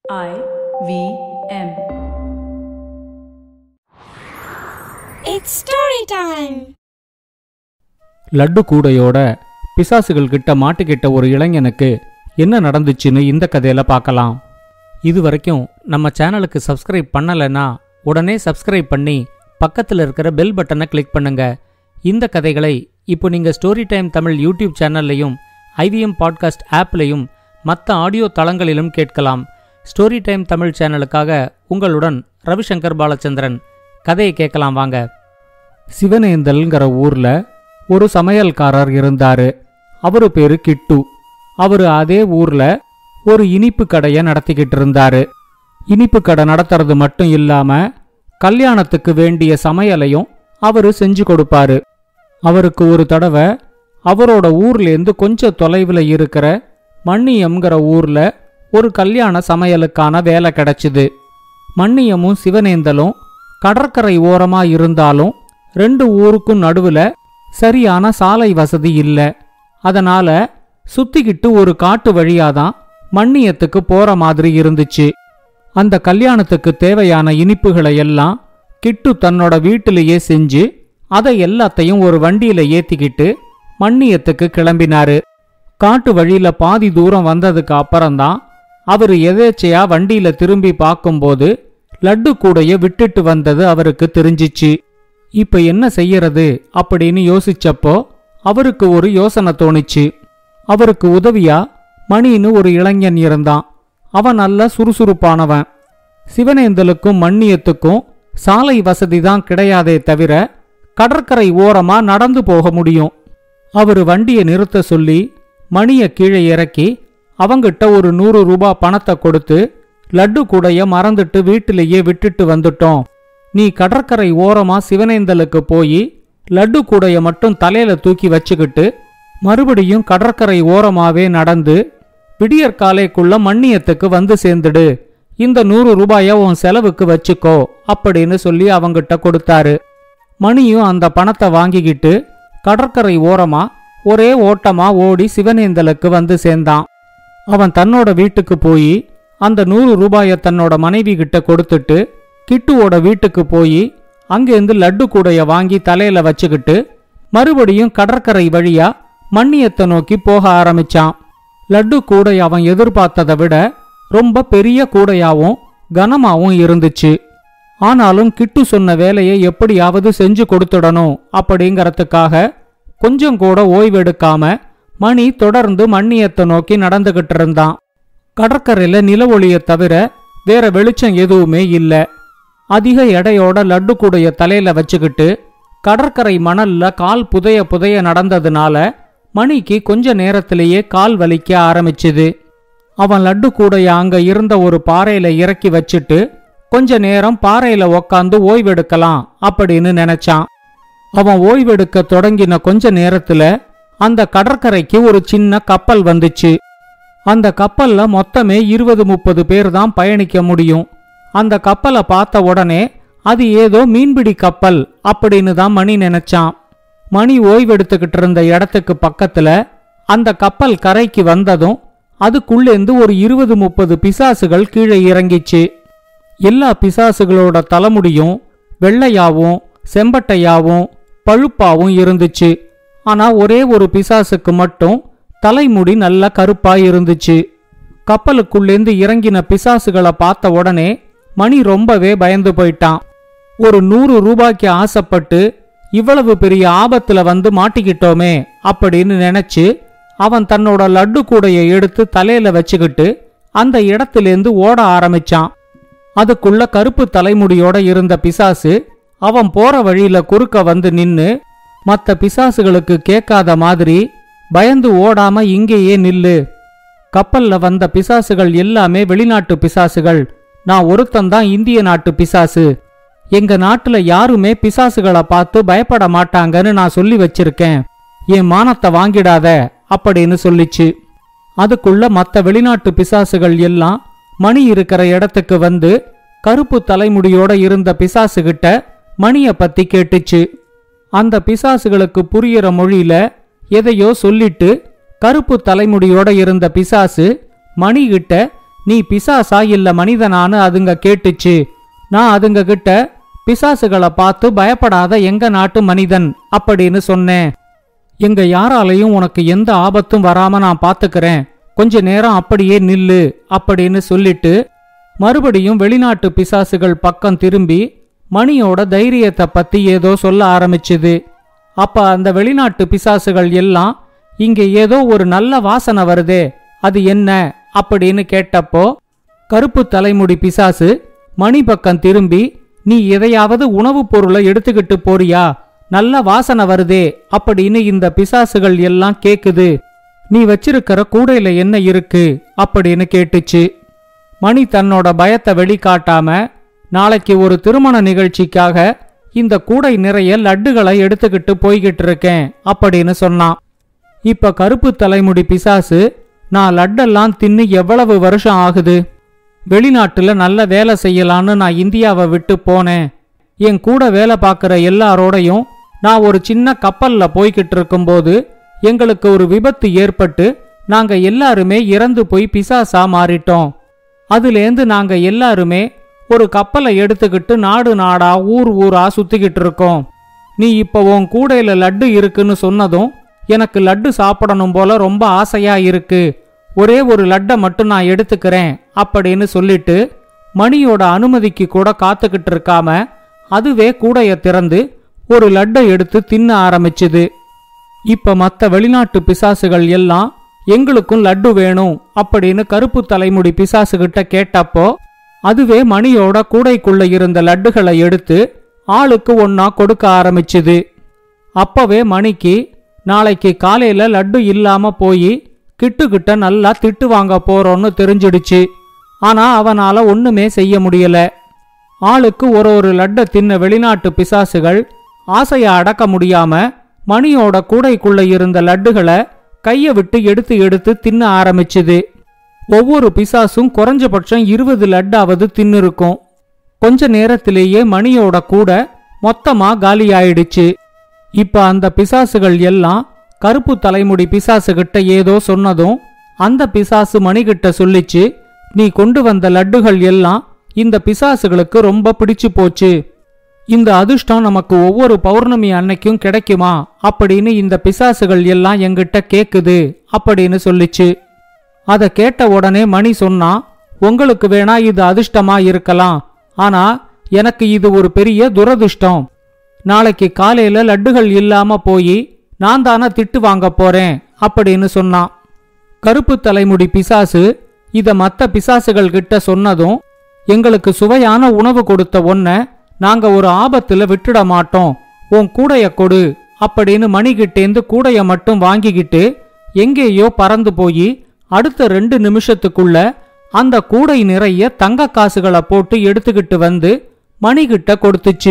I V M. It's story time. Laddu கூடையோட பிசாசுகள் கிட்ட மாட்டிக்கிட்ட ஒரு இளைஞனுக்கு என்ன நடந்துச்சுன்னு இந்த கதையில பார்க்கலாம் இது வரைக்கும் நம்ம சேனலுக்கு சப்ஸ்கிரைப் பண்ணலைன்னா உடனே சப்ஸ்கிரைப் பண்ணி பக்கத்தில் இருக்கிற பெல் பட்டனை கிளிக் பண்ணுங்க இந்த கதைகளை இப்போ நீங்க ஸ்டோரி டைம் தமிழ் யூடியூப் சேனல்லையும் ஐவிஎம் பாட்காஸ்ட் ஆப்லையும் மற்ற ஆடியோ தளங்களிலும் கேட்கலாம் ஸ்டோரி டைம் தமிழ் சேனலுக்காக உங்களுடன் ரவிசங்கர் பாலச்சந்திரன் கதையை கேட்கலாம் வாங்க சிவனேந்தல்ங்கிற ஊர்ல ஒரு சமையல்காரர் இருந்தாரு அவரு பேரு கிட்டு அவரு அதே ஊர்ல ஒரு இனிப்பு கடையை நடத்திக்கிட்டு இருந்தாரு இனிப்பு கடை நடத்துறது மட்டும் இல்லாம கல்யாணத்துக்கு வேண்டிய சமையலையும் அவரு செஞ்சு கொடுப்பாரு அவருக்கு ஒரு தடவை அவரோட ஊர்லேருந்து கொஞ்சம் தொலைவில் இருக்கிற மண்ணியம்ங்கிற ஊர்ல ஒரு கல்யாண சமையலுக்கான வேலை கிடைச்சுது மண்ணியமும் சிவனேந்தலும் கடற்கரை ஓரமா இருந்தாலும் ரெண்டு ஊருக்கும் நடுவுல சரியான சாலை வசதி இல்ல அதனால சுத்திக்கிட்டு ஒரு காட்டு வழியாதான் மண்ணியத்துக்கு போற மாதிரி இருந்துச்சு அந்த கல்யாணத்துக்கு தேவையான இனிப்புகளை எல்லாம் கிட்டு தன்னோட வீட்டிலேயே செஞ்சு அதை எல்லாத்தையும் ஒரு வண்டியில ஏத்திக்கிட்டு மண்ணியத்துக்கு கிளம்பினாரு காட்டு வழியில பாதி தூரம் வந்ததுக்கு அப்புறம்தான் அவரு எதேச்சையா வண்டியில திரும்பி பார்க்கும்போது லட்டு கூடைய விட்டுட்டு வந்தது அவருக்கு தெரிஞ்சிச்சு இப்ப என்ன செய்யறது அப்படின்னு யோசிச்சப்போ அவருக்கு ஒரு யோசனை தோணுச்சு அவருக்கு உதவியா மணின்னு ஒரு இளைஞன் இருந்தான் அவன் நல்ல சுறுசுறுப்பானவன் சிவனேந்தலுக்கும் மண்ணியத்துக்கும் சாலை வசதி தான் கிடையாதே தவிர கடற்கரை ஓரமா நடந்து போக முடியும் அவரு வண்டியை நிறுத்த சொல்லி மணிய கீழே இறக்கி அவங்கிட்ட ஒரு நூறு ரூபாய் பணத்தை கொடுத்து லட்டு கூடைய மறந்துட்டு வீட்டிலேயே விட்டுட்டு வந்துட்டோம் நீ கடற்கரை ஓரமா சிவனேந்தலுக்கு போய் லட்டு கூடைய மட்டும் தலையில தூக்கி வச்சுக்கிட்டு மறுபடியும் கடற்கரை ஓரமாவே நடந்து விடியற்காலைக்குள்ள மண்ணியத்துக்கு வந்து சேர்ந்துடு இந்த நூறு ரூபாய உன் செலவுக்கு வச்சுக்கோ அப்படின்னு சொல்லி அவங்கிட்ட கொடுத்தாரு மணியும் அந்த பணத்தை வாங்கிக்கிட்டு கடற்கரை ஓரமா ஒரே ஓட்டமா ஓடி சிவனேந்தலுக்கு வந்து சேர்ந்தான் அவன் தன்னோட வீட்டுக்கு போய் அந்த நூறு ரூபாய தன்னோட மனைவி கிட்ட கொடுத்துட்டு கிட்டுவோட வீட்டுக்கு போய் அங்கேருந்து லட்டு கூடைய வாங்கி தலையில வச்சுக்கிட்டு மறுபடியும் கடற்கரை வழியா மண்ணியத்தை நோக்கி போக ஆரம்பிச்சான் லட்டு கூடை அவன் எதிர்பார்த்ததை விட ரொம்ப பெரிய கூடையாவும் கனமாவும் இருந்துச்சு ஆனாலும் கிட்டு சொன்ன வேலையை எப்படியாவது செஞ்சு கொடுத்துடணும் அப்படிங்கறதுக்காக கொஞ்சம் கூட ஓய்வெடுக்காம மணி தொடர்ந்து மண்ணியத்தை நோக்கி நடந்துகிட்டு இருந்தான் கடற்கரையில நில ஒளியை தவிர வேற வெளிச்சம் எதுவுமே இல்ல அதிக எடையோட லட்டு கூடைய தலையில வச்சுக்கிட்டு கடற்கரை மணல்ல கால் புதைய புதைய நடந்ததுனால மணிக்கு கொஞ்ச நேரத்திலேயே கால் வலிக்க ஆரம்பிச்சுது அவன் லட்டு கூடைய அங்க இருந்த ஒரு பாறையில இறக்கி வச்சுட்டு கொஞ்ச நேரம் பாறையில உக்காந்து ஓய்வெடுக்கலாம் அப்படின்னு நினைச்சான் அவன் ஓய்வெடுக்க தொடங்கின கொஞ்ச நேரத்துல அந்த கடற்கரைக்கு ஒரு சின்ன கப்பல் வந்துச்சு அந்த கப்பல்ல மொத்தமே இருபது முப்பது பேர் தான் பயணிக்க முடியும் அந்த கப்பலை பார்த்த உடனே அது ஏதோ மீன்பிடி கப்பல் அப்படின்னு தான் மணி நினைச்சான் மணி ஓய்வெடுத்துக்கிட்டு இருந்த இடத்துக்கு பக்கத்துல அந்த கப்பல் கரைக்கு வந்ததும் அதுக்குள்ளேந்து ஒரு இருபது முப்பது பிசாசுகள் கீழே இறங்கிச்சு எல்லா பிசாசுகளோட தலைமுடியும் வெள்ளையாவும் செம்பட்டையாவும் பழுப்பாவும் இருந்துச்சு ஆனா ஒரே ஒரு பிசாசுக்கு மட்டும் தலைமுடி நல்ல கருப்பா இருந்துச்சு கப்பலுக்குள்ளேந்து இறங்கின பிசாசுகளை பார்த்த உடனே மணி ரொம்பவே பயந்து போயிட்டான் ஒரு நூறு ரூபாய்க்கு ஆசைப்பட்டு இவ்வளவு பெரிய ஆபத்துல வந்து மாட்டிக்கிட்டோமே அப்படின்னு நினைச்சு அவன் தன்னோட லட்டு கூடைய எடுத்து தலையில வச்சுக்கிட்டு அந்த இடத்திலேந்து ஓட ஆரம்பிச்சான் அதுக்குள்ள கருப்பு தலைமுடியோட இருந்த பிசாசு அவன் போற வழியில குறுக்க வந்து நின்னு மத்த பிசாசுகளுக்கு கேட்காத மாதிரி பயந்து ஓடாம இங்கேயே நில்லு கப்பல்ல வந்த பிசாசுகள் எல்லாமே வெளிநாட்டு பிசாசுகள் நான் ஒருத்தன்தான் இந்திய நாட்டு பிசாசு எங்க நாட்டுல யாருமே பிசாசுகளை பார்த்து பயப்பட மாட்டாங்கன்னு நான் சொல்லி வச்சிருக்கேன் என் மானத்தை வாங்கிடாத அப்படின்னு சொல்லிச்சு அதுக்குள்ள மத்த வெளிநாட்டு பிசாசுகள் எல்லாம் மணி இருக்கிற இடத்துக்கு வந்து கருப்பு தலைமுடியோட இருந்த பிசாசுகிட்ட மணிய பத்தி கேட்டுச்சு அந்த பிசாசுகளுக்கு புரியிற மொழியில எதையோ சொல்லிட்டு கருப்பு தலைமுடியோட இருந்த பிசாசு மணிகிட்ட நீ பிசாசா இல்ல மனிதனான்னு அதுங்க கேட்டுச்சு நான் அதுங்க கிட்ட பிசாசுகளை பார்த்து பயப்படாத எங்க நாட்டு மனிதன் அப்படின்னு சொன்னேன் எங்க யாராலையும் உனக்கு எந்த ஆபத்தும் வராம நான் பாத்துக்கிறேன் கொஞ்ச நேரம் அப்படியே நில்லு அப்படின்னு சொல்லிட்டு மறுபடியும் வெளிநாட்டு பிசாசுகள் பக்கம் திரும்பி மணியோட தைரியத்தை பத்தி ஏதோ சொல்ல ஆரம்பிச்சுது அப்ப அந்த வெளிநாட்டு பிசாசுகள் எல்லாம் இங்க ஏதோ ஒரு நல்ல வாசனை வருதே அது என்ன அப்படின்னு கேட்டப்போ கருப்பு தலைமுடி பிசாசு மணி பக்கம் திரும்பி நீ எதையாவது உணவுப் பொருளை எடுத்துக்கிட்டு போறியா நல்ல வாசனை வருதே அப்படின்னு இந்த பிசாசுகள் எல்லாம் கேக்குது நீ வச்சிருக்கிற கூடையில என்ன இருக்கு அப்படின்னு கேட்டுச்சு மணி தன்னோட பயத்தை வெளிக்காட்டாம நாளைக்கு ஒரு திருமண நிகழ்ச்சிக்காக இந்த கூடை நிறைய லட்டுகளை எடுத்துக்கிட்டு போய்கிட்டு இருக்கேன் அப்படின்னு சொன்னான் இப்ப கருப்பு தலைமுடி பிசாசு நான் லட்டெல்லாம் தின்னு எவ்வளவு வருஷம் ஆகுது வெளிநாட்டுல நல்ல வேலை செய்யலான்னு நான் இந்தியாவை விட்டு போனேன் என் கூட வேலை பார்க்குற எல்லாரோடையும் நான் ஒரு சின்ன கப்பல்ல போய்கிட்டு இருக்கும்போது எங்களுக்கு ஒரு விபத்து ஏற்பட்டு நாங்க எல்லாருமே இறந்து போய் பிசாசா மாறிட்டோம் அதுலேருந்து நாங்க எல்லாருமே ஒரு கப்பலை எடுத்துக்கிட்டு நாடு நாடா ஊர் ஊரா சுத்திக்கிட்டு இருக்கோம் நீ இப்போ உன் கூடையில லட்டு இருக்குன்னு சொன்னதும் எனக்கு லட்டு சாப்பிடணும் போல ரொம்ப ஆசையா இருக்கு ஒரே ஒரு லட்டை மட்டும் நான் எடுத்துக்கிறேன் அப்படின்னு சொல்லிட்டு மணியோட அனுமதிக்கு கூட காத்துக்கிட்டு இருக்காம அதுவே கூடைய திறந்து ஒரு லட்டை எடுத்து தின்ன ஆரம்பிச்சுது இப்ப மத்த வெளிநாட்டு பிசாசுகள் எல்லாம் எங்களுக்கும் லட்டு வேணும் அப்படின்னு கருப்பு தலைமுடி பிசாசுகிட்ட கேட்டப்போ அதுவே மணியோட கூடைக்குள்ள இருந்த லட்டுகளை எடுத்து ஆளுக்கு ஒன்னா கொடுக்க ஆரம்பிச்சுது அப்பவே மணிக்கு நாளைக்கு காலையில லட்டு இல்லாம போய் கிட்டுக்கிட்ட நல்லா திட்டு வாங்க போறோம்னு தெரிஞ்சிடுச்சு ஆனா அவனால ஒண்ணுமே செய்ய முடியல ஆளுக்கு ஒரு ஒரு லட்டை தின்ன வெளிநாட்டு பிசாசுகள் ஆசைய அடக்க முடியாம மணியோட கூடைக்குள்ள இருந்த லட்டுகளை கைய விட்டு எடுத்து எடுத்து தின்ன ஆரம்பிச்சுது ஒவ்வொரு பிசாசும் குறைஞ்சபட்சம் இருபது லட்டாவது தின்னிருக்கும் கொஞ்ச நேரத்திலேயே மணியோட கூட மொத்தமா காலியாயிடுச்சு இப்ப அந்த பிசாசுகள் எல்லாம் கருப்பு தலைமுடி பிசாசுகிட்ட ஏதோ சொன்னதும் அந்த பிசாசு மணிகிட்ட சொல்லிச்சு நீ கொண்டு வந்த லட்டுகள் எல்லாம் இந்த பிசாசுகளுக்கு ரொம்ப பிடிச்சு போச்சு இந்த அதிர்ஷ்டம் நமக்கு ஒவ்வொரு பௌர்ணமி அன்னைக்கும் கிடைக்குமா அப்படின்னு இந்த பிசாசுகள் எல்லாம் எங்கிட்ட கேக்குது அப்படின்னு சொல்லிச்சு அதை கேட்ட உடனே மணி சொன்னா உங்களுக்கு வேணா இது அதிர்ஷ்டமா இருக்கலாம் ஆனா எனக்கு இது ஒரு பெரிய துரதிர்ஷ்டம் நாளைக்கு காலையில லட்டுகள் இல்லாம போய் நான் தானே திட்டு வாங்க போறேன் அப்படின்னு சொன்னான் கருப்பு தலைமுடி பிசாசு இத மத்த பிசாசுகள் கிட்ட சொன்னதும் எங்களுக்கு சுவையான உணவு கொடுத்த ஒன்ன நாங்க ஒரு ஆபத்துல விட்டுட மாட்டோம் உன் கூடைய கொடு அப்படின்னு மணிகிட்டேந்து கூடைய மட்டும் வாங்கிக்கிட்டு எங்கேயோ பறந்து போய் அடுத்த ரெண்டு நிமிஷத்துக்குள்ள அந்த கூடை நிறைய தங்க காசுகளை போட்டு எடுத்துக்கிட்டு வந்து மணிகிட்ட கொடுத்துச்சு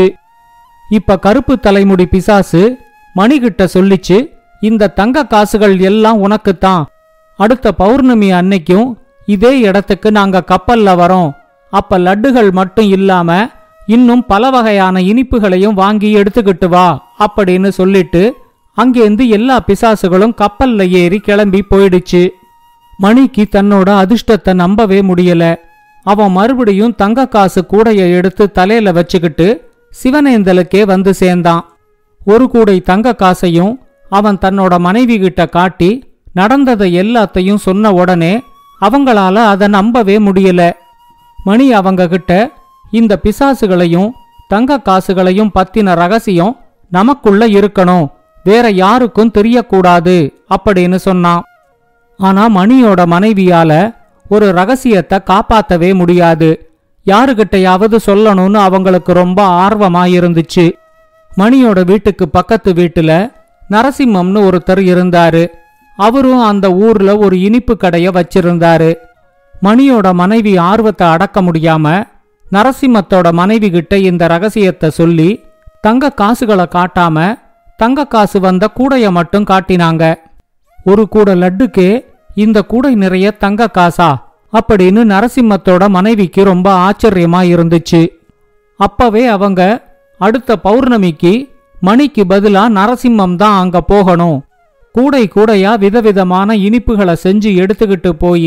இப்ப கருப்பு தலைமுடி பிசாசு மணிகிட்ட சொல்லிச்சு இந்த தங்க காசுகள் எல்லாம் உனக்குத்தான் அடுத்த பௌர்ணமி அன்னைக்கும் இதே இடத்துக்கு நாங்க கப்பல்ல வரோம் அப்ப லட்டுகள் மட்டும் இல்லாம இன்னும் பல வகையான இனிப்புகளையும் வாங்கி எடுத்துக்கிட்டு வா அப்படின்னு சொல்லிட்டு அங்கேருந்து எல்லா பிசாசுகளும் கப்பல்ல ஏறி கிளம்பி போயிடுச்சு மணிக்கு தன்னோட அதிர்ஷ்டத்தை நம்பவே முடியல அவன் மறுபடியும் தங்க காசு கூடைய எடுத்து தலையில வச்சுக்கிட்டு சிவனேந்தலுக்கே வந்து சேர்ந்தான் ஒரு கூடை தங்க காசையும் அவன் தன்னோட மனைவி கிட்ட காட்டி நடந்ததை எல்லாத்தையும் சொன்ன உடனே அவங்களால அதை நம்பவே முடியல மணி அவங்க கிட்ட இந்த பிசாசுகளையும் தங்க காசுகளையும் பத்தின ரகசியம் நமக்குள்ள இருக்கணும் வேற யாருக்கும் தெரியக்கூடாது அப்படின்னு சொன்னான் ஆனா மணியோட மனைவியால ஒரு ரகசியத்தை காப்பாத்தவே முடியாது யாருகிட்டயாவது சொல்லணும்னு அவங்களுக்கு ரொம்ப ஆர்வமா இருந்துச்சு மணியோட வீட்டுக்கு பக்கத்து வீட்டுல நரசிம்மம்னு ஒருத்தர் இருந்தாரு அவரும் அந்த ஊர்ல ஒரு இனிப்பு கடைய வச்சிருந்தாரு மணியோட மனைவி ஆர்வத்தை அடக்க முடியாம நரசிம்மத்தோட மனைவி கிட்ட இந்த ரகசியத்தை சொல்லி தங்க காசுகளை காட்டாம தங்க காசு வந்த கூடைய மட்டும் காட்டினாங்க ஒரு கூட லட்டுக்கே இந்த கூடை நிறைய தங்க காசா அப்படின்னு நரசிம்மத்தோட மனைவிக்கு ரொம்ப ஆச்சரியமா இருந்துச்சு அப்பவே அவங்க அடுத்த பௌர்ணமிக்கு மணிக்கு பதிலா நரசிம்மம் தான் அங்க போகணும் கூடை கூடையா விதவிதமான இனிப்புகளை செஞ்சு எடுத்துக்கிட்டு போய்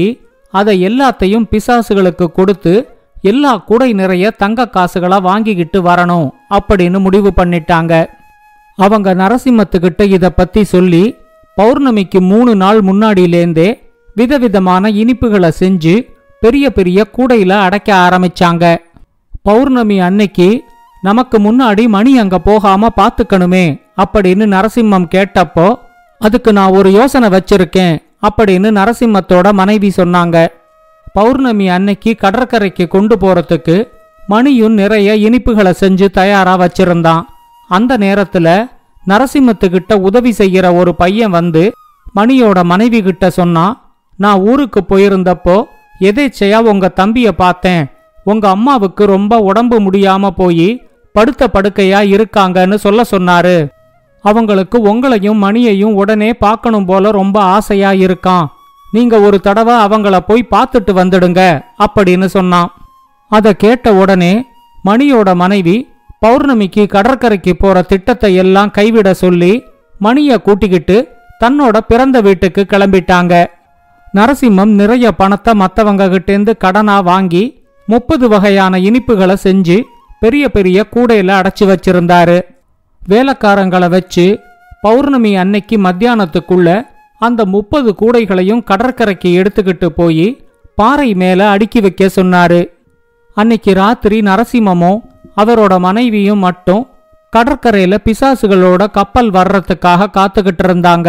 அதை எல்லாத்தையும் பிசாசுகளுக்கு கொடுத்து எல்லா கூடை நிறைய தங்க காசுகளா வாங்கிக்கிட்டு வரணும் அப்படின்னு முடிவு பண்ணிட்டாங்க அவங்க நரசிம்மத்துக்கிட்ட இத பத்தி சொல்லி பௌர்ணமிக்கு மூணு நாள் முன்னாடியிலேந்தே விதவிதமான இனிப்புகளை செஞ்சு பெரிய பெரிய கூடையில அடைக்க ஆரம்பிச்சாங்க பௌர்ணமி அன்னைக்கு நமக்கு முன்னாடி மணி அங்க போகாம பாத்துக்கணுமே அப்படின்னு நரசிம்மம் கேட்டப்போ அதுக்கு நான் ஒரு யோசனை வச்சிருக்கேன் அப்படின்னு நரசிம்மத்தோட மனைவி சொன்னாங்க பௌர்ணமி அன்னைக்கு கடற்கரைக்கு கொண்டு போறதுக்கு மணியும் நிறைய இனிப்புகளை செஞ்சு தயாரா வச்சிருந்தான் அந்த நேரத்துல நரசிம்மத்துக்கிட்ட உதவி செய்யற ஒரு பையன் வந்து மணியோட மனைவி கிட்ட சொன்னான் நான் ஊருக்கு போயிருந்தப்போ எதேச்சையா உங்க தம்பிய பார்த்தேன் உங்க அம்மாவுக்கு ரொம்ப உடம்பு முடியாம போய் படுத்த படுக்கையா இருக்காங்கன்னு சொல்ல சொன்னாரு அவங்களுக்கு உங்களையும் மணியையும் உடனே பார்க்கணும் போல ரொம்ப ஆசையா இருக்கான் நீங்க ஒரு தடவை அவங்கள போய் பார்த்துட்டு வந்துடுங்க அப்படின்னு சொன்னான் அத கேட்ட உடனே மணியோட மனைவி பௌர்ணமிக்கு கடற்கரைக்கு போற திட்டத்தை எல்லாம் கைவிட சொல்லி மணிய கூட்டிக்கிட்டு தன்னோட பிறந்த வீட்டுக்கு கிளம்பிட்டாங்க நரசிம்மம் நிறைய பணத்தை மத்தவங்க கிட்டேந்து கடனா வாங்கி முப்பது வகையான இனிப்புகளை செஞ்சு பெரிய பெரிய கூடையில அடைச்சு வச்சிருந்தாரு வேலைக்காரங்களை வச்சு பௌர்ணமி அன்னைக்கு மத்தியானத்துக்குள்ள அந்த முப்பது கூடைகளையும் கடற்கரைக்கு எடுத்துக்கிட்டு போய் பாறை மேல அடுக்கி வைக்க சொன்னாரு அன்னைக்கு ராத்திரி நரசிம்மமும் அவரோட மனைவியும் மட்டும் கடற்கரையில பிசாசுகளோட கப்பல் வர்றதுக்காக காத்துக்கிட்டு இருந்தாங்க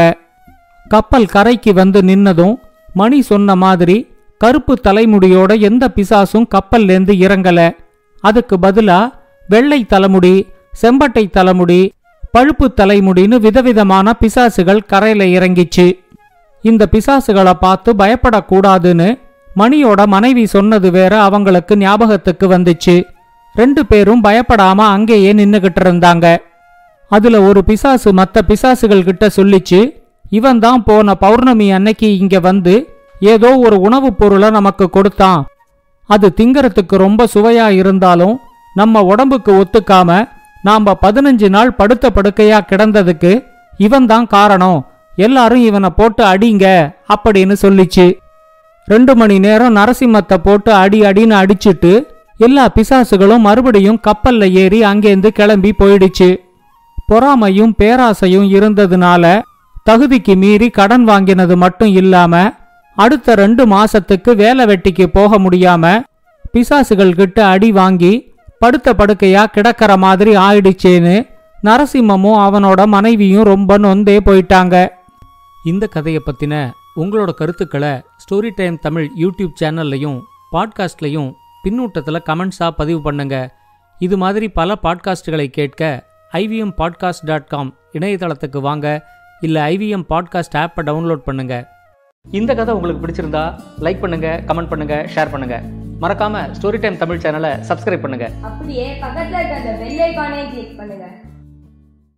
கப்பல் கரைக்கு வந்து நின்னதும் மணி சொன்ன மாதிரி கருப்பு தலைமுடியோட எந்த பிசாசும் கப்பல்லேந்து இறங்கல அதுக்கு பதிலா வெள்ளை தலைமுடி செம்பட்டை தலைமுடி பழுப்பு தலைமுடின்னு விதவிதமான பிசாசுகள் கரையில இறங்கிச்சு இந்த பிசாசுகளை பார்த்து பயப்படக்கூடாதுன்னு மணியோட மனைவி சொன்னது வேற அவங்களுக்கு ஞாபகத்துக்கு வந்துச்சு ரெண்டு பேரும் பயப்படாம அங்கேயே நின்னுகிட்டு இருந்தாங்க அதுல ஒரு பிசாசு மத்த பிசாசுகள் கிட்ட சொல்லிச்சு இவன் தான் போன பௌர்ணமி அன்னைக்கு இங்க வந்து ஏதோ ஒரு உணவுப் பொருளை நமக்கு கொடுத்தான் அது திங்கறதுக்கு ரொம்ப சுவையா இருந்தாலும் நம்ம உடம்புக்கு ஒத்துக்காம நாம பதினஞ்சு நாள் படுத்த படுக்கையா கிடந்ததுக்கு இவன் தான் காரணம் எல்லாரும் இவனை போட்டு அடிங்க அப்படின்னு சொல்லிச்சு ரெண்டு மணி நேரம் நரசிம்மத்தை போட்டு அடி அடின்னு அடிச்சிட்டு எல்லா பிசாசுகளும் மறுபடியும் கப்பல்ல ஏறி அங்கேருந்து கிளம்பி போயிடுச்சு பொறாமையும் பேராசையும் இருந்ததுனால தகுதிக்கு மீறி கடன் வாங்கினது மட்டும் இல்லாம அடுத்த ரெண்டு மாசத்துக்கு வேலை வெட்டிக்கு போக முடியாம பிசாசுகள் கிட்ட அடி வாங்கி படுத்த படுக்கையா கிடக்கிற மாதிரி ஆயிடுச்சேன்னு நரசிம்மமும் அவனோட மனைவியும் ரொம்ப நொந்தே போயிட்டாங்க இந்த கதையை பத்தின உங்களோட கருத்துக்களை ஸ்டோரி டைம் தமிழ் யூடியூப் சேனல்லையும் பாட்காஸ்ட்லையும் பின்னூட்டத்தில் கமெண்ட்ஸாக பதிவு பண்ணுங்க இது மாதிரி பல பாட்காஸ்டுகளை கேட்க ஐவிஎம் பாட்காஸ்ட் டாட் காம் இணையதளத்துக்கு வாங்க இல்லை ஐவிஎம் பாட்காஸ்ட் ஆப்பை டவுன்லோட் பண்ணுங்க இந்த கதை உங்களுக்கு பிடிச்சிருந்தா லைக் பண்ணுங்க கமெண்ட் பண்ணுங்க ஷேர் பண்ணுங்க மறக்காம ஸ்டோரி டைம் தமிழ் சேனலை சப்ஸ்கிரைப் பண்ணுங்க அப்படியே பக்கத்துல இருக்க அந்த பெல் ஐகானையும் கிளிக் பண்ணுங்க